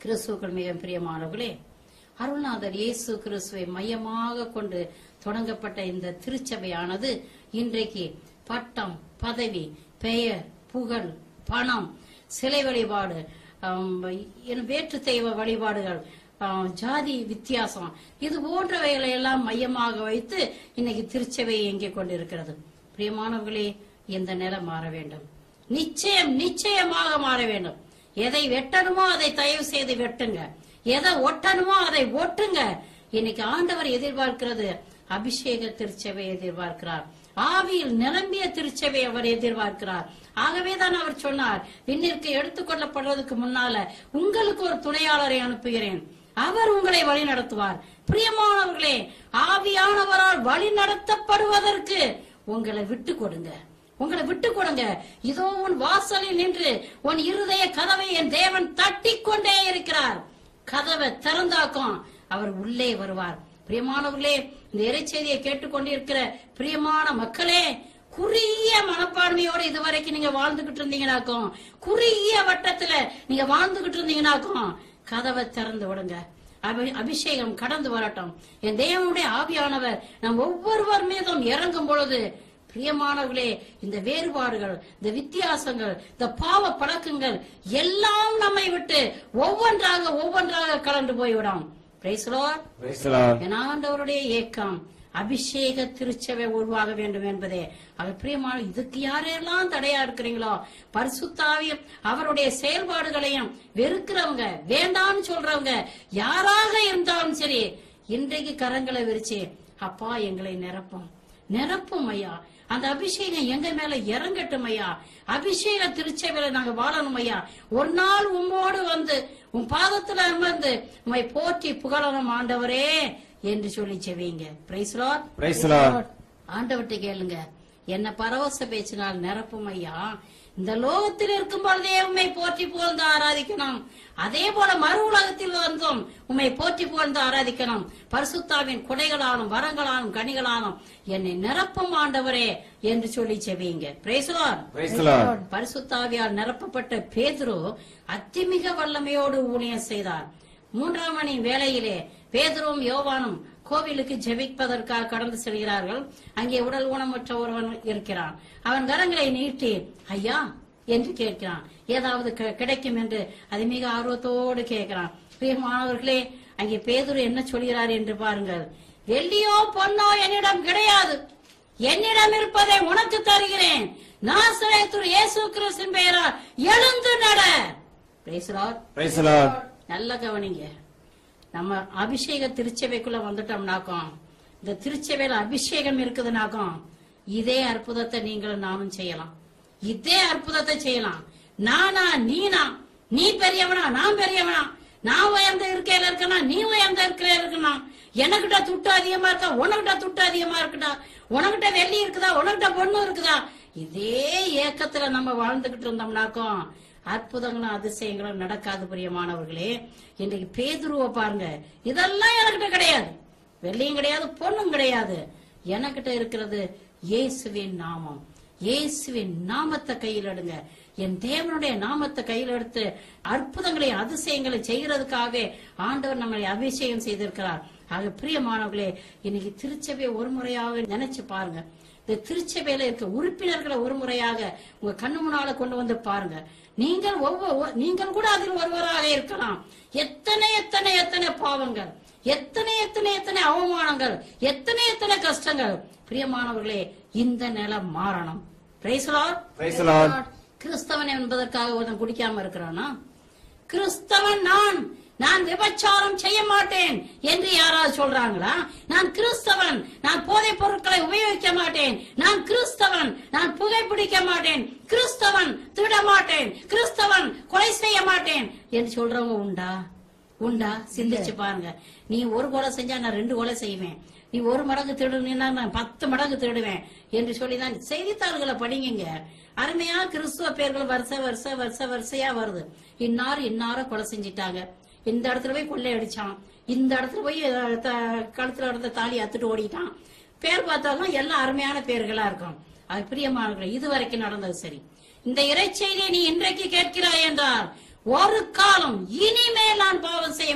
கிறிஸ்துக்கள் மிக பிரியமானவர்களே அருள்நாதர் இயேசு கிறிஸ்துவை மையமாக கொண்டு தொடங்கப்பட்ட இந்த திருச்சபையானது இன்றைக்கு பட்டம் பதவி பெயர் புகழ் பணம் சிலை வழிபாடு ஆம், இன்னும் வேற்று தெய்வ வழிபாடுகள் ஆம், ஜாதி வித்தியாசம் இது போன்றவைகளை எல்லாம் மையமாக வைத்து இன்னைக்கு திருச்சபை இயங்கிக் கொண்டிருக்கிறது பிரியமானவர்களே இந்த நிலை மாற வேண்டும் நிச்சயம் நிச்சயமாக மாற வேண்டும் எதை வெட்டணுமோ அதை தயவு செய்து வெட்டுங்க எதை ஒட்டணுமோ அதை ஒட்டுங்க இன்னைக்கு ஆண்டவர் எதிர்பார்க்கிறது அபிஷேக திருச்சபை எதிர்பார்க்கிறார் ஆவியில் நிரம்பிய திருச்சபை அவர் எதிர்பார்க்கிறார் ஆகவேதான் அவர் சொன்னார் விண்ணிற்கு எடுத்துக் கொள்ளப்படுவதற்கு முன்னால உங்களுக்கு ஒரு துணையாளரை அனுப்புகிறேன் அவர் உங்களை வழி நடத்துவார் பிரியமானவர்களே ஆவியானவரால் வழி நடத்தப்படுவதற்கு உங்களை விட்டு கொடுங்க உங்களை விட்டு கொடுங்க இதோ உன் வாசலில் நின்று உன் இருதய கதவை என் தேவன் தட்டிக் கொண்டே இருக்கிறார் கதவை திறந்தாக்கும் அவர் உள்ளே வருவார் பிரியமானவர்களே இந்த இறைச்செய்தியை கேட்டுக்கொண்டிருக்கிற பிரியமான மக்களே குறுகிய மனப்பான்மையோட இதுவரைக்கும் நீங்க வாழ்ந்துகிட்டு இருந்தீங்கனாக்கும் குறுகிய வட்டத்துல நீங்க வாழ்ந்துகிட்டு இருந்தீங்கனாக்கும் கதவை திறந்து விடுங்க அபி- அபிஷேகம் கடந்து வரட்டும் என் தேவனுடைய ஆவியானவர் நம் ஒவ்வொருவர் மீதும் இறங்கும் பொழுது பிரியமானவர்களே இந்த வேறுபாடுகள் இந்த வித்தியாசங்கள் இந்த பாவ பழக்கங்கள் எல்லாம் நம்மை விட்டு ஒவ்வொன்றாக ஒவ்வொன்றாக கலந்து போய்விடும் Praise the Lord. Praise the Lord. என் ஆண்டவருடைய ஏக்கம் அபிஷேக திருச்சபை உருவாக வேண்டும் என்பதே அவர் பிரியமான இதுக்கு யாரெல்லாம் தடையா இருக்கிறீங்களோ பரிசுத்தாவியம் அவருடைய செயல்பாடுகளையும் வெறுக்கிறவங்க வேண்டாம்னு சொல்றவங்க யாராக இருந்தாலும் சரி இன்றைக்கு கரங்களை விரிச்சு அப்பா எங்களை நிரப்பும் நிரப்பும் ஐயா அந்த அபிஷேகம் எங்க மேல இறங்கட்டும் ஐயா அபிஷேக திருச்சபையில நாங்க வாழணும் ஐயா ஒரு நாள் உம்மோடு வந்து உன் பாதத்துல அமர்ந்து உம்மை போற்றி புகழணும் ஆண்டவரே என்று சொல்லி செவிங்க praise Lord Praise the Lord. ஆண்டவர்கிட்ட கேளுங்க என்ன பரவச பேச்சினால் நிரப்பும் ஐயா இந்த லோகத்தில் இருக்கும் பொழுதே உம்மை போற்றி புகழ்ந்து ஆராதிக்கணும் அதே போல மறு உலகத்தில் வந்தும் உம்மை போற்றி புகழ்ந்து ஆராதிக்கணும் பரிசுத்தாவின் குடைகளாலும் வரங்களாலும் கனிகளாலும் என்னை நிரப்பும் ஆண்டவரே என்று சொல்லி செவிங்க பிரேசுவார் Praise the Lord. பரிசுத்தாவியால் நிரப்பப்பட்ட பேதுரு அத்திமிக வல்லமையோடு ஊழியம் செய்தார் மூன்றாம் மணி வேளையிலே பேதுருவும் யோவானும் கோவிலுக்கு ஜெபிப்பதற்காக கடந்து செல்கிறார்கள் அங்கே உடல் ஊனமுற்ற ஒருவன் இருக்கிறான் அவன் கரங்களை நீட்டி ஐயா என்று கேட்கிறான் ஏதாவது கி- கிடைக்கும் என்று அது மிக ஆர்வத்தோடு கேட்கிறான் பிரியமானவர்களே அங்கே பேதுரு என்ன சொல்கிறார் என்று பாருங்கள் வெள்ளியோ பொன்னோ என்னிடம் கிடையாது என்னிடம் இருப்பதை உனக்கு தருகிறேன் நாசரேத்துரு இயேசு கிறிஸ்தின் பெயரால் எழுந்து நட Praise the Lord. Praise the Lord. நல்லா கவனிங்க நம்ம அபிஷேக திருச்சபைக்குள்ள வந்துட்டோம்னாக்கும் இந்த திருச்சபையில அபிஷேகம் இருக்குதுனாக்கும் இதே அற்புதத்தை நீங்களும் நானும் செய்யலாம் இதே அற்புதத்தை செய்யலாம் நானா நீனா நீ பெரியவனா நான் பெரியவனா நான் உயர்ந்த இருக்கையில இருக்கனா நீ உயர்ந்த இருக்கையில இருக்கணும் எனக்கிட்ட துட்டு அதிகமா இருக்கா உனக்கிட்ட துட்டு அதிகமா இருக்குடா உனக்கிட்ட வெள்ளி இருக்குதா உனக்கிட்ட பொண்ணு இருக்குதா இதே ஏக்கத்துல நம்ம வாழ்ந்துகிட்டு இருந்தோம்னாக்கும் அற்புதங்களும் அதிசயங்களும் நடக்காது பிரியமானவர்களே இன்றைக்கு பேதுருவ பாருங்க இதெல்லாம் எனக்கிட்ட கிடையாது வெள்ளியும் கிடையாது பொண்ணும் கிடையாது எனக்கிட்ட இருக்கிறது இயேசுவின் நாமம் இயேசுவின் நாமத்தை கையில் எடுங்க என் தேவனுடைய நாமத்தை கையில் எடுத்து அற்புதங்களை அதிசயங்களை செய்யறதுக்காகவே ஆண்டவர் நம்மளை அபிஷேகம் செய்திருக்கிறார் ஆக பிரியமானவர்களே இன்னைக்கு திருச்சபையை ஒரு முறையாக நினைச்சு பாருங்க இந்த திருச்சபையில இருக்க உறுப்பினர்களை ஒரு முறையாக உங்க கண்ணு முன்னால கொண்டு வந்து பாருங்க நீங்கள் ஒவ்வொரு நீங்கள் கூட அதில் ஒருவராக இருக்கலாம் எத்தனை எத்தனை எத்தனை பாவங்கள் எத்தனை எத்தனை எத்தனை அவமானங்கள் எத்தனை எத்தனை கஷ்டங்கள் பிரியமானவர்களே இந்த நிலம் மாறணும் Praise the Lord. Praise the Lord. கிறிஸ்தவன் என்பதற்காக ஒருத்தன் குடிக்காம இருக்கிறானா கிறிஸ்தவன் நான் நான் விபச்சாரம் செய்ய மாட்டேன் என்று யாராவது சொல்றாங்களா நான் கிறிஸ்தவன் நான் போதைப் பொருட்களை உபயோகிக்க மாட்டேன் நான் கிறிஸ்தவன் நான் புகைப்பிடிக்க மாட்டேன் கிறிஸ்தவன் திருட மாட்டேன் கிறிஸ்தவன் கொலை செய்ய மாட்டேன் என்று சொல்றவங்க உண்டா உண்டா சிந்திச்சு பாருங்க நீ ஒரு கொலை செஞ்சா நான் ரெண்டு கொலை செய்வேன் நீ ஒரு மடங்கு திருடுனா நான் பத்து மடங்கு திருடுவேன் என்று சொல்லிதான் செய்தித்தாள்களை படிங்க அருமையா கிறிஸ்துவ பேர்கள் வருஷ வருஷ வருஷ வரிசையா வருது இன்னார் இன்னார கொலை செஞ்சிட்டாங்க இந்த இடத்துல போய் கொள்ளை அடிச்சான் இந்த இடத்துல போய் அஹ், த- கழுத்துல இருந்த தாலி அத்துட்டு ஓடிட்டான் பேர் பார்த்தாலும் எல்லாம் அருமையான பேர்களா இருக்கும் அது பிரியமானவர்கள் இதுவரைக்கும் நடந்தது சரி இந்த இறைச்செய்தியை நீ இன்றைக்கு கேட்கிறாய் என்றால் ஒரு காலம் இனிமேல் நான்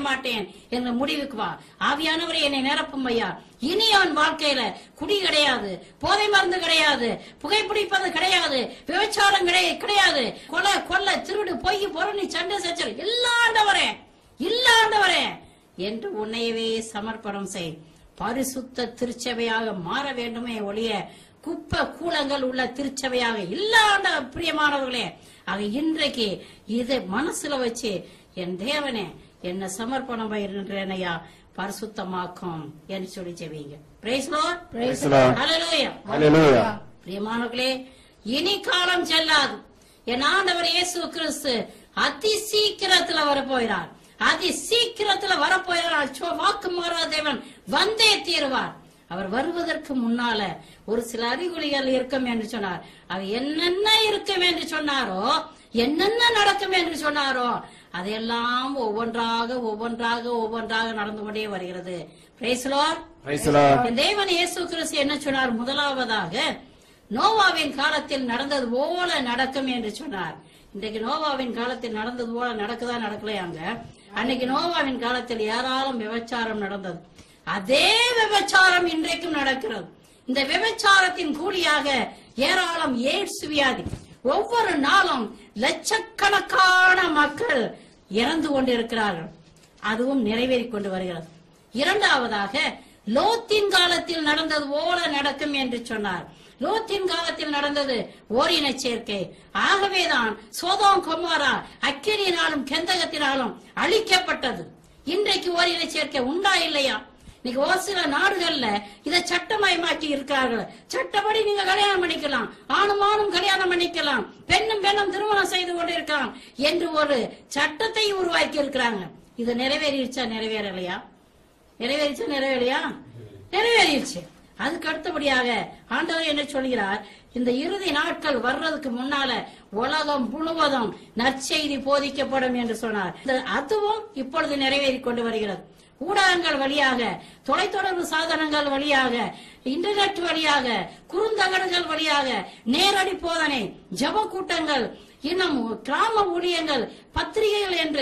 மாட்டேன் என்ற முடிவுக்கு வா ஆவியானவரை என்னை நிரப்பும் ஐயா இனி அவன் வாழ்க்கையில குடி கிடையாது போதை மருந்து கிடையாது புகைப்பிடிப்பது கிடையாது விபச்சாரம் கிடை- கிடையாது கொலை கொல்ல திருடு பொய் பொருணி சண்டை சச்சல் இல்லாண்டவரே இல்லாண்டவரே என்று உன்னையவே சமர்ப்பணம் செய் பரிசுத்த திருச்சபையாக மாற வேண்டுமே ஒழிய குப்பை கூலங்கள் உள்ள திருச்சபையாக இல்லாண்ட பிரியமானவர்களே ஆக இன்றைக்கு இதை மனசுல வச்சு என் தேவனே என்ன சமர்ப்பணம் பயிர்ன்றேனையா பரிசுத்தமாக்கும் என்று சொல்லி செவீங்க praise Lord Praise the Lord. ஹalleluya Hallelujah. பிரியமானவர்களே இனி காலம் செல்லாது என் ஆண்டவர் இயேசு கிறிஸ்து அதி சீக்கிரத்துல வரப்போகிறார் அதி சீக்கிரத்துல வரப்போகிறார் சோ, வாக்கு மாறா தேவன் வந்தே தீருவார் அவர் வருவதற்கு முன்னால ஒரு சில அறிகுறிகள் இருக்கும் என்று சொன்னார் அது என்னென்ன இருக்கும் என்று சொன்னாரோ என்னென்ன நடக்கும் என்று சொன்னாரோ அதையெல்லாம் ஒவ்வொன்றாக ஒவ்வொன்றாக ஒவ்வொன்றாக நடந்து கொண்டே வருகிறது Praise the Lord. Praise the Lord. என் தேவன் இயேசு கிறிஸ்து என்ன சொன்னார் முதலாவதாக நோவாவின் காலத்தில் நடந்தது போல நடக்கும் என்று சொன்னார் இன்றைக்கு நோவாவின் காலத்தில் நடந்தது போல நடக்குதா நடக்கலையாங்க அன்னைக்கு நோவாவின் காலத்தில் ஏராளம் விபச்சாரம் நடந்தது அதே விபச்சாரம் இன்றைக்கும் நடக்கிறது இந்த விபச்சாரத்தின் கூலியாக ஏராளம் எய்ட்ஸ் வியாதி ஒவ்வொரு நாளும் லட்சக்கணக்கான மக்கள் இறந்து கொண்டிருக்கிறார்கள் அதுவும் நிறைவேறிக் கொண்டு வருகிறது இரண்டாவதாக லோத்தின் காலத்தில் நடந்தது போல நடக்கும் என்று சொன்னார் லோத்தின் காலத்தில் நடந்தது ஓரின சேர்க்கை ஆகவேதான் சோதோம் கொமாரா அக்கினியினாலும் கெந்தகத்தினாலும் அழிக்கப்பட்டது இன்றைக்கு ஓரின சேர்க்கை உண்டா இல்லையா இன்னைக்கு ஒரு சில நாடுகள்ல இதை சட்டமயமாக்கி இருக்கிறார்கள் சட்டப்படி நீங்க கல்யாணம் பண்ணிக்கலாம் ஆணும் ஆணும் கல்யாணம் பண்ணிக்கலாம் பெண்ணும் பெண்ணும் திருமணம் செய்து கொண்டிருக்கலாம் என்று ஒரு சட்டத்தை உருவாக்கி இருக்கிறாங்க இது நிறைவேறிடுச்சா நிறைவேறலையா நிறைவேறிச்சா நிறைவேறியா நிறைவேறிடுச்சு அதுக்கு அடுத்தபடியாக ஆண்டவர் என்ன சொல்கிறார் இந்த இறுதி நாட்கள் வர்றதுக்கு முன்னால உலகம் முழுவதும் நற்செய்தி போதிக்கப்படும் என்று சொன்னார் இந்த- அதுவும் இப்பொழுது நிறைவேறிக் கொண்டு வருகிறது ஊடகங்கள் வழியாக தொலைத்தொடர்பு சாதனங்கள் வழியாக இன்டர்நெட் வழியாக குறுந்தகடுகள் வழியாக நேரடி போதனை ஜப கூட்டங்கள் இன்னும் கிராம ஊழியங்கள் பத்திரிகைகள் என்று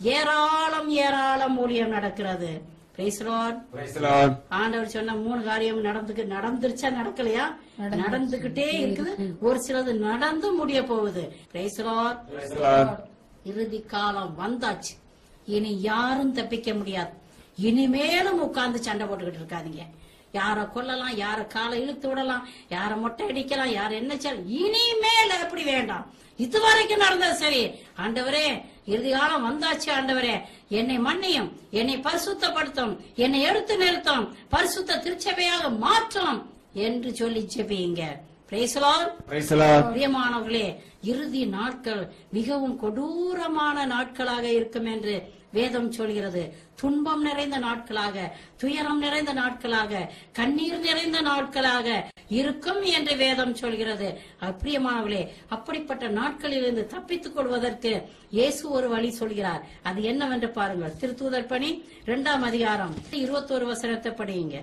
ஏராளம் ஏராளம் ஊழியம் நடக்கிறது Praise the Lord. Praise the Lord. ஆண்டவர் சொன்ன மூணு காரியம் நடந்துக்கு நடந்துருச்சா நடக்கலையா நடந்துகிட்டே இருக்குது ஒரு சிலது நடந்து முடிய போகுது Praise the Lord. Praise the Lord. இறுதி காலம் வந்தாச்சு இனி யாரும் தப்பிக்க முடியாது இனிமேலும் உட்கார்ந்து சண்டை போட்டுக்கிட்டு இருக்காதீங்க யார கொல்லலாம் யார காலை இழுத்து விடலாம் யார மொட்டை அடிக்கலாம் யார் என்ன செய்யலாம் இனிமேல் அப்படி வேண்டாம் இதுவரைக்கும் நடந்தது சரி ஆண்டவரே இறுதி காலம் வந்தாச்சு ஆண்டவரே என்னை மன்னியும் என்னை பரிசுத்தப்படுத்தும் என்னை எடுத்து நிறுத்தும் பரிசுத்த திருச்சபையாக மாற்றும் என்று சொல்லி ஜெபியுங்க Praise the Lord. Praise the Lord. பிரியமானவர்களே இறுதி நாட்கள் மிகவும் கொடூரமான நாட்களாக இருக்கும் என்று வேதம் சொல்கிறது துன்பம் நிறைந்த நாட்களாக துயரம் நிறைந்த நாட்களாக கண்ணீர் நிறைந்த நாட்களாக இருக்கும் என்று வேதம் சொல்கிறது அஹ் பிரியமானவர்களே அப்படிப்பட்ட நாட்களிலிருந்து தப்பித்துக் கொள்வதற்கு இயேசு ஒரு வழி சொல்கிறார் அது என்னவென்று பாருங்கள் திருத்தூதர் பணி இரண்டாம் அதிகாரம் இருபத்தோரு வசனத்தை படியுங்க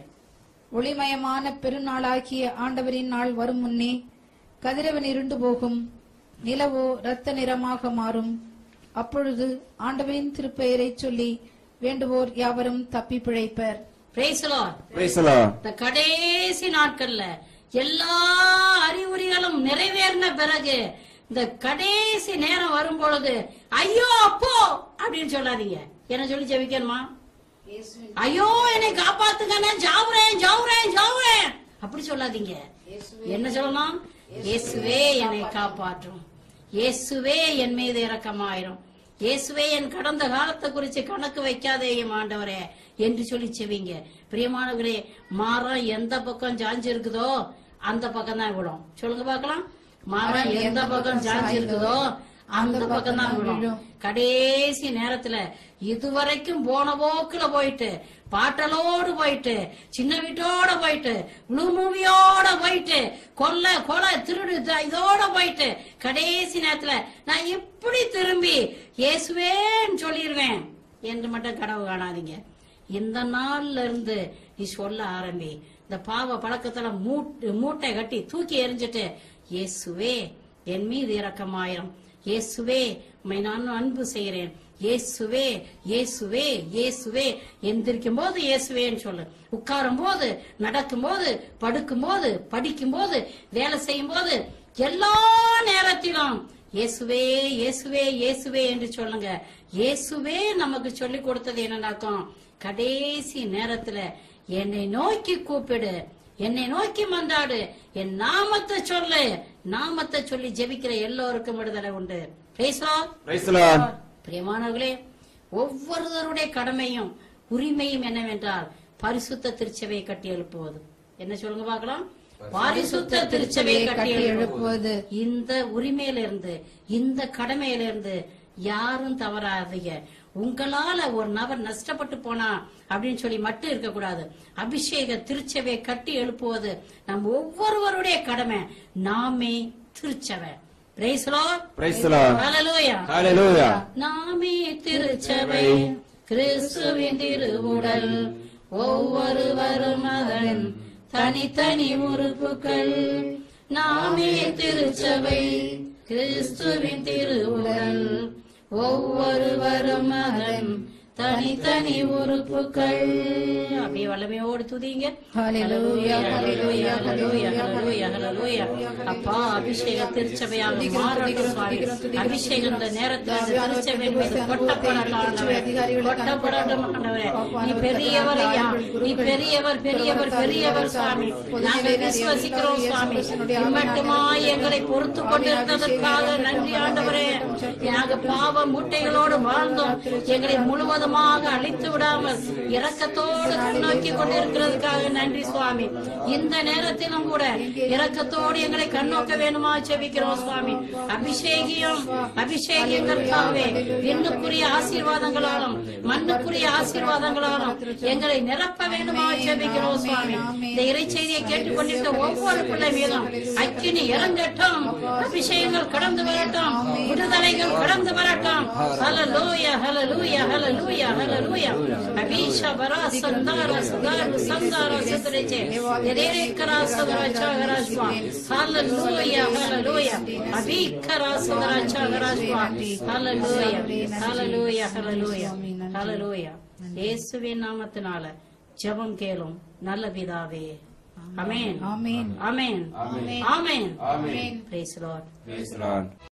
ஒளிமயமான பெருநாளாகிய ஆண்டவரின் நாள் வரும் முன்னே கதிரவன் இருண்டு போகும் நிலவோ இரத்த நிறமாக மாறும் அப்பொழுது ஆண்டவரின் திருப்பெயரை சொல்லி வேண்டுவோர் யாவரும் தப்பி பிழைப்பர் Praise the Lord. Praise the Lord. இந்த கடைசி நாட்கள்ல எல்லா அறிகுறிகளும் நிறைவேறின பிறகு இந்த கடைசி நேரம் வரும் பொழுது ஐயோ அப்போ அப்படின்னு சொல்லாதீங்க என்ன சொல்லி ஜெபிக்கணுமா ஐயோ என்னை காப்பாத்துங்க நான் ஜாவுறேன் ஜாவுறேன் ஜாவுறேன் அப்படி சொல்லாதீங்க என்ன சொல்லணும் இயேசுவே என்னை காப்பாற்றும் இயேசுவே என் மீது இரக்கமாயிரும் இயேசுவே என் கடந்த காலத்தை குறிச்சு கணக்கு வைக்காதேயும் ஆண்டவரே என்று சொல்லி செவிங்க பிரியமானவர்களே மரம் எந்த பக்கம் சாஞ்சு இருக்குதோ அந்த பக்கம் தான் விடும் சொல்லுங்க பார்க்கலாம் மரம் எந்த பக்கம் சாஞ்சு இருக்குதோ அந்த பக்கம் தான் விடும் கடைசி நேரத்துல இதுவரைக்கும் போன போக்குல போயிட்டு பாட்டலோடு போயிட்டு சின்ன வீட்டோட போயிட்டு ப்ளூ மூவியோட போயிட்டு கொல்ல கொலை திருடு த- இதோட போயிட்டு கடைசி நேரத்துல நான் இப்படி திரும்பி இயேசுவேன்னு சொல்லிடுவேன் என்று மட்டும் கனவு காணாதீங்க இந்த நாள்ல இருந்து நீ சொல்ல ஆரம்பி இந்த பாவ பழக்கத்துல மூட்- மூட்டை கட்டி தூக்கி எறிஞ்சிட்டு இயேசுவே என் மீது இரக்கமாயிரம் இயேசுவே உம்மை நான் அன்பு செய்கிறேன் இயேசுவே இயேசுவே இயேசுவே எந்திரிக்கும் போது இயேசுவேன்னு சொல்லு உட்காரும் போது நடக்கும் போது படுக்கும் போது படிக்கும் போது வேலை செய்யும் போது எல்லா நேரத்திலும் இயேசுவே இயேசுவே இயேசுவே என்று சொல்லுங்க இயேசுவே நமக்கு சொல்லி கொடுத்தது என்னன்னாக்கும் கடைசி நேரத்துல என்னை நோக்கி கூப்பிடு என்னை நோக்கி மன்றாடு என் நாமத்தை சொல்லு நாமத்தை சொல்லி ஜெபிக்கிற எல்லோருக்கும் விடுதலை உண்டு Praise Lord. Praise the Lord. பிரியமானவர்களே ஒவ்வொருவருடைய கடமையும் உரிமையும் என்னவென்றால் பரிசுத்த திருச்சபையை கட்டி எழுப்புவது என்ன சொல்லுங்க பார்க்கலாம் பரிசுத்த திருச்சபையை கட்டி எழுப்புவது இந்த உரிமையிலிருந்து இந்த கடமையிலிருந்து யாரும் தவறாதீங்க உங்களால ஒரு நபர் நஷ்டப்பட்டு போனா அப்படின்னு சொல்லி மட்டும் இருக்கக்கூடாது அபிஷேக திருச்சபையை கட்டி எழுப்புவது நம் ஒவ்வொருவருடைய கடமை நாமே திருச்சபை Praise the Lord. Praise the Lord. Hallelujah. Hallelujah. நாமே திருச்சபை கிறிஸ்துவின் திருவுடல் ஒவ்வொருவரும் அதன் தனித்தனி உறுப்புகள் நாமே திருச்சபை கிறிஸ்துவின் திருவுடல் ஒவ்வொருவரும் அதன் தனித்தனி உறுப்புகள் அப்படியே வல்லமையோடு துதிங்க Hallelujah, Hallelujah, hallelujah, hallelujah, hallelujah, hallelujah. அப்பா அபிஷேக திருச்சபையாக மாறட்டும் சுவாமி அபிஷேகம் இந்த நேரத்தில் இந்த திருச்சபையின் மீது கொட்டப்படட்டும் ஆண்டவரே. கொட்டப்படட்டும் ஆண்டவரே. நீ பெரியவர் ஐயா நீ பெரியவர் பெரியவர் பெரியவர் சுவாமி நாங்கள் விசுவசிக்கிறோம் சுவாமி இம்மட்டுமாய் எங்களை பொறுத்து கொண்டிருந்ததற்காக நன்றி ஆண்டவரே நாங்கள் பாவ மூட்டைகளோடு வாழ்ந்தோம் எங்களை முழுவதுமாக அழித்து விடாமல் இரக்கத்தோடு நோக்கி கொண்டிருக்கிறதுக்காக நன்றி சுவாமி இந்த நேரத்திலும் கூட இரக்கத்தோடு எங்களை கண்ணோக்க வேணுமா செபிக்கிறோம் சுவாமி அபிஷேகியம் அபிஷேகியங்களுக்காகவே விண்ணுக்குரிய ஆசீர்வாதங்களாலும் மண்ணுக்குரிய ஆசீர்வாதங்களாலும் எங்களை நிரப்ப வேண்டுமா செபிக்கிறோம் சுவாமி இந்த இறைச்செய்தியை கேட்டுக்கொண்டிருக்க ஒவ்வொரு பிள்ளை மீதும் அக்கினி இறங்கட்டும் அபிஷேகங்கள் கடந்து வரட்டும் விடுதலைகள் கடந்து வரட்டும் ஹalleluya hallelujah hallelujah hallelujah அபிஷா வரா சந்தார சுதாரு சந்தார சுதரச்சே எரேரே கரா சுதரா சாகராஜ்வா hallelujah hallelujah அபிகரா சுதரா சாகராஜ்வா hallelujah hallelujah hallelujah hallelujah இயேசுவின் நாமத்தினால ஜெபம் கேளும் நல்ல பிதாவே ஆமென் ஆமென் ஆமென் Amen. Amen Amen. praise the lord Praise the Lord.